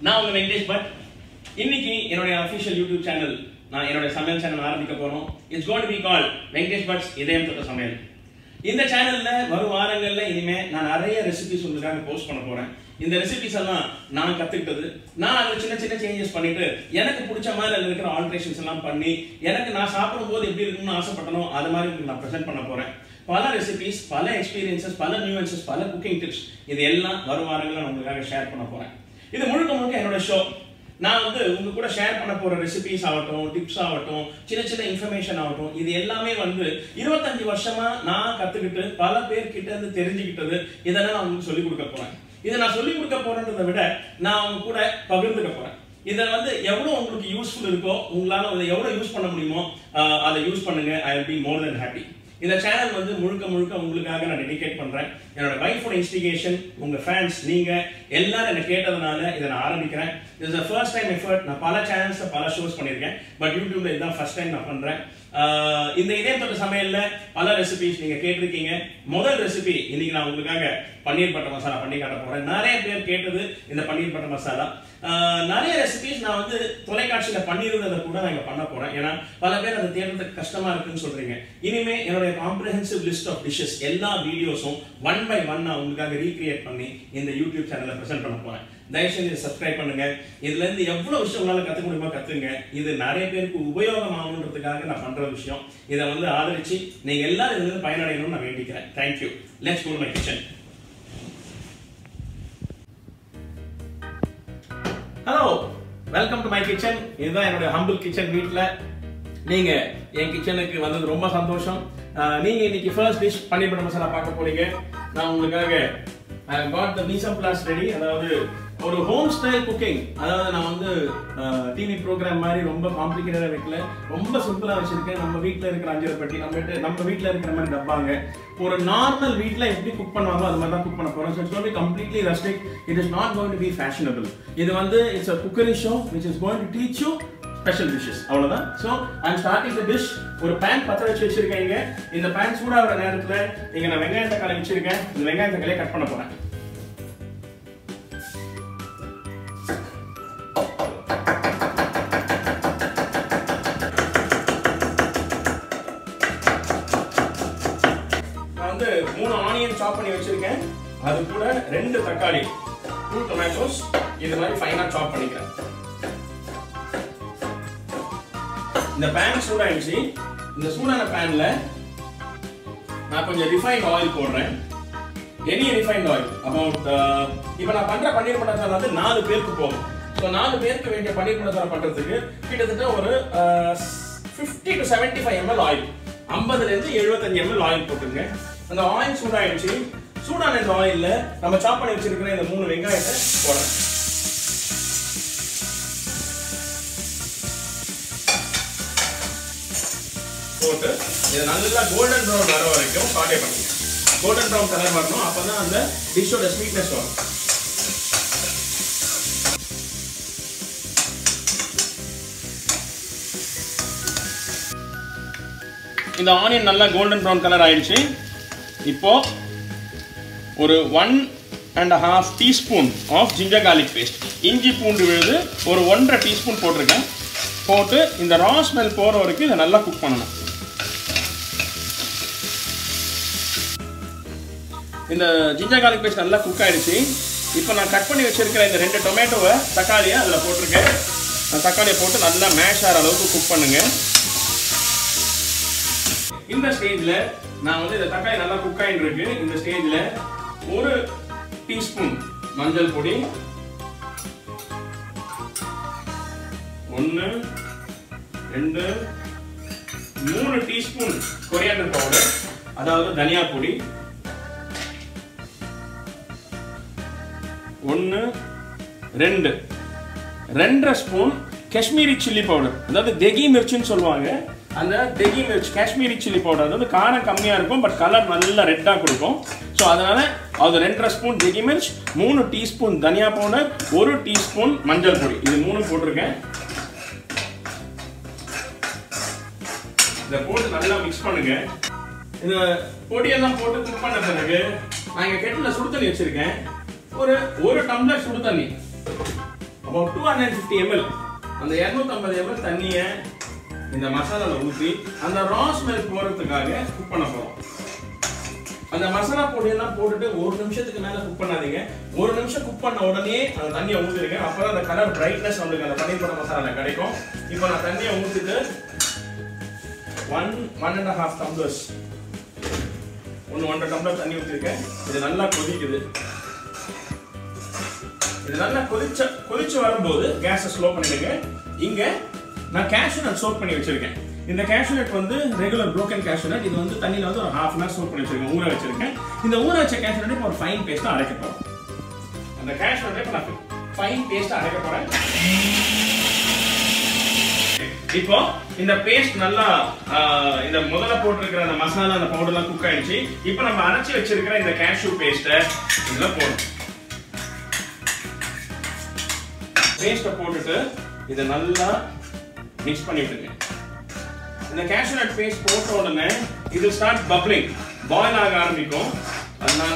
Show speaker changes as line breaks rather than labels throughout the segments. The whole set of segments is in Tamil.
நான் உங்க வெங்கடேஷ் பட் இன்னைக்கு என்னுடைய அஃபிஷியல் யூடியூப் சேனல் நான் என்னுடைய சமையல் சேனல் ஆரம்பிக்க போறோம் it's got be call Venkatesh Bhat's இதயம் தொட்ட சமையல் இந்த சேனல்ல வரும் வாரங்கள்ல இனிமே நான் நிறைய ரெசிபிஸ் உங்களுக்காக போஸ்ட் பண்ண போறேன் இந்த ரெசிபிஸ் எல்லாம் நான் கத்துக்கிட்டது நான் அதுல சின்ன சின்ன சேஞ்சஸ் பண்ணிட்டு எனக்கு பிடிச்ச மாதிரி அதுல இருக்கிற ஆல்ட்ரேஷன்ஸ் எல்லாம் பண்ணி எனக்கு நான் சாப்பிடும் போது எப்படி இருக்கும்னு ஆசைப்பட்டனோ அது மாதிரி உங்களுக்கு நான் ப்ரெசென்ட் பண்ண போறேன் பல ரெசிபிஸ் பல எக்ஸ்பீரியன்சஸ் பல நியூவன்சஸ் பல குக்கிங் டிப்ஸ் இது எல்லாம் வரும் வாரங்களில் நான் உங்களுக்காக ஷேர் பண்ண போறேன் இது முழுக்க முழுக்க என்னோட ஷோ நான் வந்து உங்க கூட ஷேர் பண்ண போற ரெசிபிஸ் ஆகட்டும் டிப்ஸ் ஆகட்டும் சின்ன சின்ன இன்ஃபர்மேஷன் ஆகட்டும் இது எல்லாமே வந்து இருபத்தஞ்சு வருஷமா நான் கத்துக்கிட்டு பல பேர் கிட்ட இருந்து தெரிஞ்சுக்கிட்டது இதெல்லாம் நான் உங்களுக்கு சொல்லிக் கொடுக்க போறேன் இதை நான் சொல்லிக் கொடுக்க போறேன்றதை விட நான் உங்க கூட பகிர்ந்துக்க போறேன் இதை வந்து எவ்வளவு உங்களுக்கு யூஸ்ஃபுல் இருக்கோ உங்களால அதை எவ்வளவு யூஸ் பண்ண முடியுமோ ஆஹ் அதை யூஸ் பண்ணுங்க I will be more than happy இந்த சேனல் வந்து முழுக்க முழுக்க உங்களுக்காக நான் டெடிகேட் பண்றேன் என்னோட வைஃபோட இன்ஸ்டிகேஷன் உங்க ஃபேன்ஸ் நீங்க எல்லாரும் என்ன கேட்டதுனால இதை நான் ஆரம்பிக்கிறேன் இஸ் ஃபர்ஸ்ட் டைம் எஃபர்ட் நான் பல சேனல்ஸ்ல பல ஷோஸ் பண்ணியிருக்கேன் பட் யூடியூப்ல இதுதான் ஃபர்ஸ்ட் டைம் நான் பண்றேன் ஆஹ் இந்த இதயம் தொட்ட சமையல்ல பல ரெசிபிஸ் நீங்க கேட்டிருக்கீங்க முதல் ரெசிபி இன்னைக்கு நான் உங்களுக்காக பன்னீர் பட்டர் மசாலா பண்ணி காட்ட போறேன் நிறைய பேர் கேட்டது இந்த பன்னீர் பட்டர் மசாலா ஆஹ் நிறைய ரெசிபிஸ் நான் வந்து தொலைக்காட்சியில பண்ணியிருந்ததை கூட நான் இங்க பண்ண போறேன் ஏன்னா பல பேர் அதை தேடுறதுக்கு கஷ்டமா இருக்குன்னு சொல்றீங்க இனிமே என்னுடைய காம்ப்ரஹென்சிவ் லிஸ்ட் ஆஃப் டிஷஸ் எல்லா வீடியோஸும் ஒன் பை ஒன் நான் உங்களுக்காக ரீக்ரியேட் பண்ணி இந்த யூடியூப் சேனல்ல ப்ரெசென்ட் பண்ண போறேன் தயவு செஞ்சு சப்ஸ்கிரைப் பண்ணுங்க இதுல இருந்து எவ்வளவு விஷயம் உங்களால கத்துக்க முடியுமோ கத்துங்க இது நிறைய பேருக்கு உபயோகம் ஆகணுன்றதுக்காக நான் பண்ற விஷயம் இதை வந்து ஆதரிச்சு நீங்க எல்லாரும் இதுல இருந்து பயனடையணும்னு நான் வேண்டிக்கிறேன் thank you let's go my kitchen hello welcome to my kitchen இதுதான் என்னுடைய ஹம்பிள் கிச்சன் வீட்ல நீங்க என் கிச்சனுக்கு வந்தது ரொம்ப சந்தோஷம் அஹ், நீங்க இன்னைக்கு first dish paneer butter masala பார்க்க போறீங்க நான் உங்களுக்காக I got the மீசம் plus ready அதாவது ஒரு ஹோம் ஸ்டைல் குக்கிங் அதாவது நான் வந்து டிவி ப்ரோக்ராம் மாதிரி ரொம்ப காம்ப்ளிகேட்டடா வைக்கல ரொம்ப சிம்பிளா வச்சிருக்கேன் நம்ம வீட்ல இருக்கிற அஞ்சரை பெட்டி நம்ம வீட்டு நம்ம வீட்ல இருக்கிற மாதிரி டப்பாங்க ஒரு நார்மல் வீட்ல எப்படி குக் பண்ணுவாங்களோ அது மாதிரி தான் குக் பண்ண போறோம் so it's going completely restrict it is not going to be fashionable இது வந்து it's a cookery show which is going to teach you special dishes அவ்வளவுதான் so I'm starting the dish ஒரு பேன் பற்ற வச்சு வச்சிருக்கேன் இங்க இந்த பேன் சூடாகிற நேரத்துல இங்க நான் வெங்காய தக்காளி வச்சிருக்கேன் இந்த வெங்காய தக்காளியை கட் பண்ண போறேன் நான் வந்து மூணு ஆனியன் சாப் பண்ணி வச்சிருக்கேன் அது கூட ரெண்டு தக்காளி டூ டொமேட்டோஸ் இது மாதிரி ஃபைனா சாப் பண்ணிக்கிறேன் இந்த பேன் சூடாயிடுச்சு இந்த சூடான பேன்ல நான் கொஞ்சம் ரிஃபைண்ட் ஆயில் போடுறேன் எனி ரிஃபைண்ட் ஆயில் அபவுட் இப்போ நான் பண்ற பன்னீர் பட்டர் வந்து நாலு பேருக்கு போகும் ஸோ நாலு பேருக்கு வேண்டிய பன்னீர் பட்டர் பண்றதுக்கு கிட்டத்தட்ட ஒரு fifty to seventy five ml oil ஐம்பதுல இருந்து எழுபத்தஞ்சு எம்எல் ஆயில் போட்டுருங்க அந்த ஆயில் சூடாயிடுச்சு சூடான இந்த ஆயில்ல நம்ம சாப் பண்ணி வச்சிருக்கிற இந்த மூணு வெங்காயத்தை போடுறேன் போட்டு இதை நல்லா கோல்டன் ப்ரௌன் வர வரைக்கும் சாட்டே பண்ணுங்க கோல்டன் ப்ரௌன் கலர் வரணும் அப்பதான் அந்த டிஷ்ஷோட ஸ்வீட்னஸ் வரும் இந்த ஆனியன் நல்லா கோல்டன் ப்ரௌன் கலர் ஆயிடுச்சு இப்போ ஒரு one and half teaspoon of ginger garlic paste இஞ்சி பூண்டு விழுது ஒரு ஒன்றரை டீஸ்பூன் போட்டிருக்கேன் போட்டு இந்த ரா ஸ்மெல் போகிற வரைக்கும் இதை நல்லா குக் பண்ணணும் இந்த ஜிஞ்சர் garlic பேஸ்ட் நல்லா குக் ஆயிடுச்சு இப்போ நான் கட் பண்ணி வச்சிருக்கிற இந்த ரெண்டு டொமேட்டோவை தக்காளியை அதில் போட்டிருக்கேன் அந்த தக்காளியை போட்டு நல்லா மேஷ் ஆகிற அளவுக்கு குக் பண்ணுங்க இந்த ஸ்டேஜ்ல நான் வந்து இந்த தக்காளி நல்லா குக் ஆயிட்டு இருக்கு இந்த ஸ்டேஜ்ல ஒரு டீஸ்பூன் மஞ்சள் பொடி ஒன்னு ரெண்டு மூணு டீஸ்பூன் கொரியாண்டர் பவுடர் அதாவது தனியா பொடி ஒன்னு ரெண்டு ரெண்டரை ஸ்பூன் காஷ்மீரி சில்லி பவுடர் அதாவது தெகி மிர்ச்சின்னு சொல்லுவாங்க அந்த தெகி மிர்ச் காஷ்மீரி சில்லி பவுடர் அதாவது காரம் கம்மியாக இருக்கும் பட் கலர் நல்லா ரெட்டாக கொடுக்கும் ஸோ அதனால அது ரெண்டரை ஸ்பூன் தெகி மிர்ச் மூணு டீஸ்பூன் தனியா பவுடர் ஒரு டீஸ்பூன் மஞ்சள் பொடி இது மூணு போட்டிருக்கேன் இதை போட்டு நல்லா மிக்ஸ் பண்ணுங்க இந்த பொடியெல்லாம் போட்டு குக் பண்ண பிறகு நான் இங்க கெட்டில் சுடு தண்ணி வச்சிருக்கேன் ஒரு ஒரு டம்ளர் சுடு தண்ணி about two hundred fifty ml அந்த இரநூத்தம்பது எம்எல் தண்ணியை இந்த மசாலாவில் ஊற்றி அந்த ரா ஸ்மெல் போகிறதுக்காக குக் பண்ண போகிறோம் அந்த மசாலா பொடியெல்லாம் போட்டுட்டு ஒரு நிமிஷத்துக்கு மேல குக் பண்ணாதீங்க ஒரு நிமிஷம் குக் பண்ண உடனே அந்த தண்ணியை ஊற்றிருங்க அப்பதான் அந்த கலர் பிரைட்னஸ் நம்மளுக்கு அந்த பன்னீர் பட்டர் மசாலா கிடைக்கும் இப்போ நான் தண்ணியை ஊற்றிட்டு one one and half tumblers ஒன்று ஒன்றரை டம்ளர் தண்ணி ஊற்றிருக்கேன் இது நல்லா கொதிக்குது இது நல்லா கொதிச்ச கொதிச்சு வரும்போது கேஸை ஸ்லோ பண்ணிடுங்க இங்க நான் கேஷ்யூ நட் சோக் பண்ணி வச்சிருக்கேன் இந்த கேஷ்யூ நட் வந்து ரெகுலர் broken cashew nut இது வந்து தண்ணியில வந்து ஒரு ஹாஃப் அன் ஹவர் சோக் பண்ணி வச்சிருக்கேன் ஊற வச்சிருக்கேன் இந்த ஊற வச்ச கேஷ்யூ நட் இப்போ ஒரு ஃபைன் பேஸ்டா அரைக்க போறோம் அந்த கேஷ்யூ நட் இப்போ நான் ஃபைன் பேஸ்டா அரைக்க போறேன் இப்போ இந்த பேஸ்ட் நல்லா ஆஹ், இந்த முதல்ல போட்டிருக்கிற அந்த மசாலா அந்த பவுடர்லாம் குக் ஆயிடுச்சு இப்போ நம்ம அரைச்சி வச்சிருக்கிற இந்த கேஷ்யூ பேஸ்ட்டை இதுல போடணும் பேஸ்ட்டை போட்டுட்டு இதை நல்லா மிக்ஸ் பண்ணி விடுங்க இந்த cashew nut பேஸ்ட் போட்ட உடனே இது ஸ்டார்ட் பப்ளிங் பாயில் ஆக ஆரம்பிக்கும் அதனால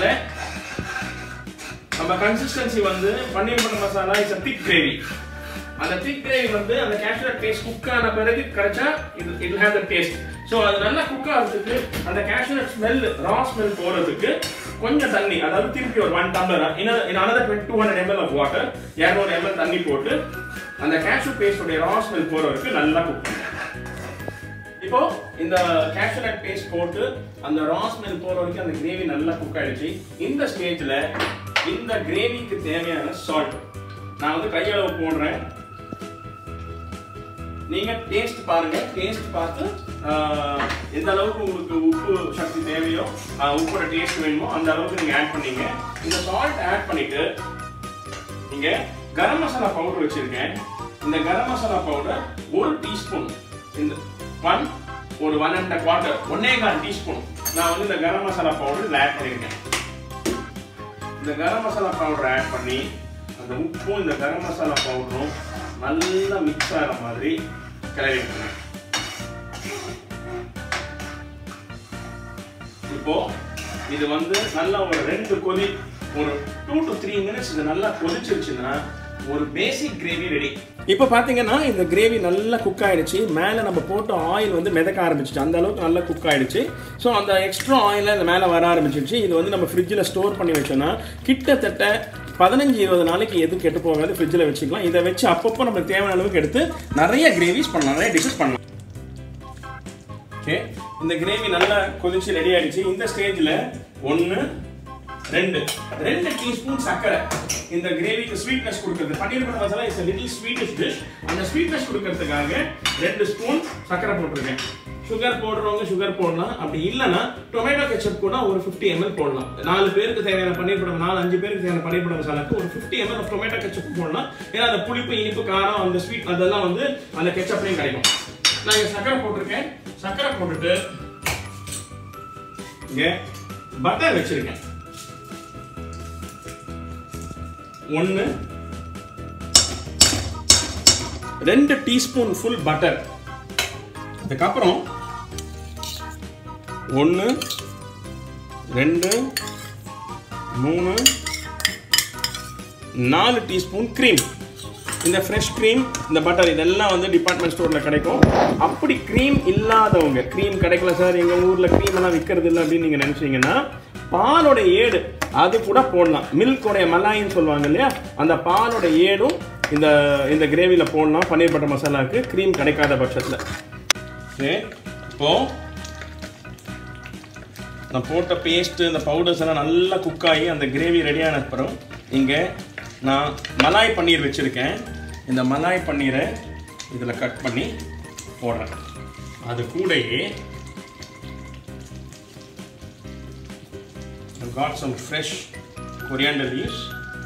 நம்ம கன்சிஸ்டன்சி வந்து paneer butter masala is thick gravy அந்த திக் கிரேவி வந்து அந்த cashew nut பேஸ்ட் குக் ஆன பிறகு கிடைச்சா இது it have the taste so அது நல்லா குக் ஆகிறதுக்கு அந்த cashew nut smell raw smell போறதுக்கு கொஞ்சம் தண்ணி அதாவது திருப்பி ஒரு ஒன் டம்ளர் இன்னும் another two hundred ml of water இரநூறு எம்எல் தண்ணி போட்டு அந்த cashew பேஸ்டோடைய ரா ஸ்மெல் போற வரைக்கும் நல்லா குக் பண்ணுங்க இப்போ இந்த cashew nut பேஸ்ட் போட்டு அந்த ரா ஸ்மெல் போற வரைக்கும் அந்த கிரேவி நல்லா குக் ஆயிடுச்சு இந்த ஸ்டேஜ்ல இந்த கிரேவிக்கு தேவையான சால்ட் நான் வந்து கையளவு போடுறேன் நீங்க டேஸ்ட் பாருங்க டேஸ்ட் பார்த்து ஆஹ், எந்த அளவுக்கு உங்களுக்கு உப்பு சக்தி தேவையோ ஆஹ், உப்போட டேஸ்ட் வேணுமோ அந்த அளவுக்கு நீங்க ஆட் பண்ணீங்க இந்த சால்ட் ஆட் பண்ணிட்டு இங்க கரம் மசாலா பவுடர் வச்சிருக்கேன் இந்த கரம் மசாலா பவுடர் ஒரு டீஸ்பூன் இந்த ஒன் ஒரு ஒன் அண்ட் குவார்டர் ஒன்னே கால் டீஸ்பூன் நான் வந்து இந்த கரம் மசாலா பவுடர் இதில் ஆட் பண்ணியிருக்கேன் இந்த கரம் மசாலா பவுடர் ஆட் பண்ணி அந்த உப்பும் இந்த கரம் மசாலா பவுடரும் நல்லா மிக்ஸ் ஆகிற மாதிரி கிளறி விட்டுருங்க இப்போ இது வந்து நல்லா ஒரு ரெண்டு கொதி ஒரு டூ டு த்ரீ மினிட்ஸ் இது நல்லா கொதிச்சிருச்சுன்னா ஒரு பேசிக் கிரேவி ரெடி இப்போ பார்த்தீங்கன்னா இந்த கிரேவி நல்லா குக் ஆயிடுச்சு மேலே நம்ம போட்ட ஆயில் வந்து மிதக்க ஆரம்பிச்சிச்சு அந்த அளவுக்கு நல்லா குக் ஆயிடுச்சு ஸோ அந்த எக்ஸ்ட்ரா ஆயில் அந்த மேலே வர ஆரம்பிச்சிருச்சு இது வந்து நம்ம ஃப்ரிட்ஜில் ஸ்டோர் பண்ணி வச்சோம்னா கிட்டத்தட்ட பதினஞ்சு இருபது நாளைக்கு எதுவும் கெட்டு போகாது ஃப்ரிட்ஜில் வச்சுக்கலாம் இதை வச்சு அப்பப்போ நமக்கு தேவையான அளவுக்கு எடுத்து நிறைய கிரேவிஸ் பண்ணலாம் நிறைய டிஷ்ஷஸ் பண்ணலாம் ஓகே இந்த கிரேவி நல்லா கொதிச்சு ரெடி ஆயிடுச்சு இந்த ஸ்டேஜ்ல ஒன்னு ரெண்டு ரெண்டு டீஸ்பூன் சர்க்கரை இந்த கிரேவிக்கு ஸ்வீட்னஸ் கொடுக்கிறது paneer butter masala is little sweetest dish அந்த ஸ்வீட்னஸ் கொடுக்கறதுக்காக ரெண்டு ஸ்பூன் சர்க்கரை போட்டிருக்கேன் சுகர் போடுறவங்க சுகர் போடலாம் அப்படி இல்லைன்னா டொமேட்டோ கெச்சப் கூட ஒரு 50 எம்எல் போடலாம் நாலு பேருக்கு தேவையான பன்னீர் படம் நாலு அஞ்சு பேருக்கு தேவையான பன்னீர் படம் மசாலாக்கு ஒரு 50 எம்எல் ஆஃப் டொமேட்டோ கெச்சப் போடலாம் ஏன்னா அந்த புளிப்பு இனிப்பு காரம் அந்த ஸ்வீட் அதெல்லாம் வந்து அந்த கெச்சப்லையும் கிடைக்கும் நான் இங்க சக்கரை போட்டிருக்கேன் சக்கரை போட்டுட்டு இங்க பட்டர் வச்சிருக்கேன் ஒன்னு ரெண்டு டீஸ்பூன் ஃபுல் பட்டர் அதுக்கப்புறம் ஒன்று ரெண்டு மூணு நாலு டீஸ்பூன் க்ரீம் இந்த ஃப்ரெஷ் க்ரீம் இந்த பட்டர் இதெல்லாம் வந்து டிபார்ட்மெண்ட் ஸ்டோரில் கிடைக்கும் அப்படி க்ரீம் இல்லாதவங்க க்ரீம் கிடைக்கல சார் எங்கள் ஊரில் க்ரீம் எல்லாம் விற்கிறது இல்லை அப்படின்னு நீங்கள் நினச்சிங்கன்னா பாலோட ஏடு அது கூட போடலாம் மில்கோடைய மலாயின்னு சொல்லுவாங்க இல்லையா அந்த பாலோட ஏடும் இந்த இந்த கிரேவியில் போடலாம் பன்னீர் பட்டர் மசாலாவுக்கு க்ரீம் கிடைக்காத பட்சத்தில் சரி இப்போ நான் போட்ட பேஸ்ட்டு இந்த பவுடர்ஸ் எல்லாம் நல்லா குக் ஆகி அந்த கிரேவி ரெடியான அப்புறம் இங்கே நான் மலாய் பன்னீர் வச்சுருக்கேன் இந்த மலாய் பன்னீரை இதில் கட் பண்ணி போடுறேன் அது கூடயே got some fresh coriander leaves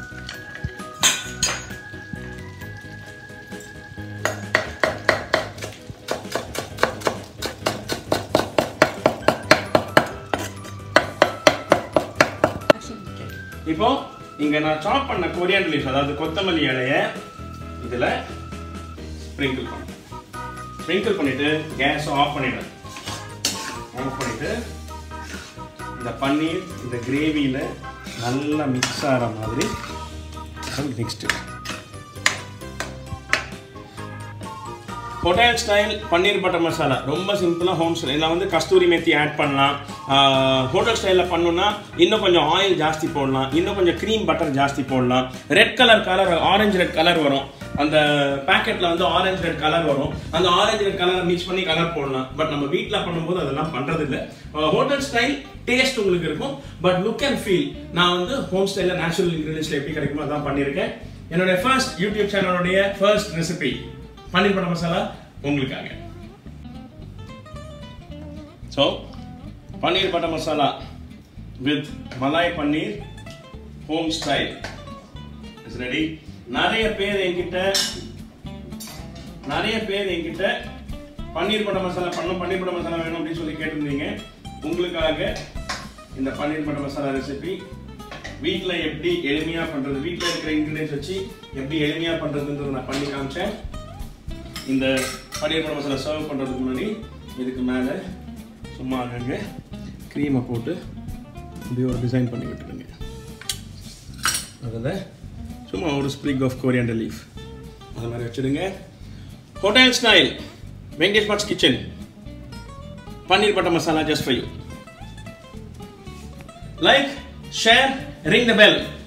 இப்போ இங்க நான் சாப் பண்ண கொரியாண்டர் லீவ்ஸ் அதாவது கொத்தமல்லி இலைய இதுல ஸ்ப்ரிங்கிள் பண்ண ஸ்ப்ரிங்கிள் பண்ணிட்டு கேஸ் ஆஃப் பண்ணிடுறேன் ஆஃப் பண்ணிட்டு இந்த பன்னீர் இந்த கிரேவியில் நல்லா மிக்ஸ் ஆகிற மாதிரி next hotel style paneer butter masala ரொம்ப சிம்பிளாக ஹோம் ஸ்டைல் இதில் வந்து கஸ்தூரி மேத்தி ஆட் பண்ணலாம் ஹோட்டல் ஸ்டைலில் பண்ணணும்னா இன்னும் கொஞ்சம் ஆயில் ஜாஸ்தி போடலாம் இன்னும் கொஞ்சம் க்ரீம் பட்டர் ஜாஸ்தி போடலாம் red colour colour orange red colour வரும் அந்த பேக்கெட்டில் வந்து ஆரஞ்சு ரெட் கலர் வரும் அந்த ஆரஞ்சு ரெட் கலரை மிக்ஸ் பண்ணி கலர் போடலாம் பட் நம்ம வீட்டில் பண்ணும்போது அதெல்லாம் பண்ணுறது இல்லை ஹோட்டல் ஸ்டைல் டேஸ்ட் உங்களுக்கு இருக்கும் பட் லுக் அண்ட் ஃபீல் நான் வந்து ஹோம் ஸ்டைலில் நேச்சுரல் இன்க்ரீடியன்ஸ்ல எப்படி கிடைக்குமோ அதான் பண்ணியிருக்கேன் என்னுடைய ஃபர்ஸ்ட் யூடியூப் சேனலுடைய first recipe paneer butter masala உங்களுக்காக so paneer butter masala with malai paneer home style is ready நிறைய பேர் என்கிட்ட நிறைய பேர் என்கிட்ட பன்னீர் பட்டர் மசாலா பண்ணும் பன்னீர் பட்டர் மசாலா வேணும் அப்படின்னு சொல்லி கேட்டிருந்தீங்க உங்களுக்காக இந்த பன்னீர் பட்டர் மசாலா ரெசிபி வீட்டில் எப்படி எளிமையாக பண்ணுறது வீட்டில் இருக்கிற இன்க்ரீடியன்ஸ் வச்சு எப்படி எளிமையாக பண்ணுறதுன்றது நான் பண்ணி காமிச்சேன் இந்த பன்னீர் பட்டர் மசாலா சர்வ் பண்ணுறதுக்கு முன்னாடி இதுக்கு மேலே சும்மா அங்கங்கே க்ரீமை போட்டு இப்படி ஒரு டிசைன் பண்ணி விட்டுருங்க அதில் சும்மா ஒரு ஸ்ப்ரிக் ஆஃப் கோரியண்டர் லீஃப் அது மாதிரி வச்சுடுங்க hotel style Venkatesh Bhat's kitchen paneer butter masala just for you like share ring the bell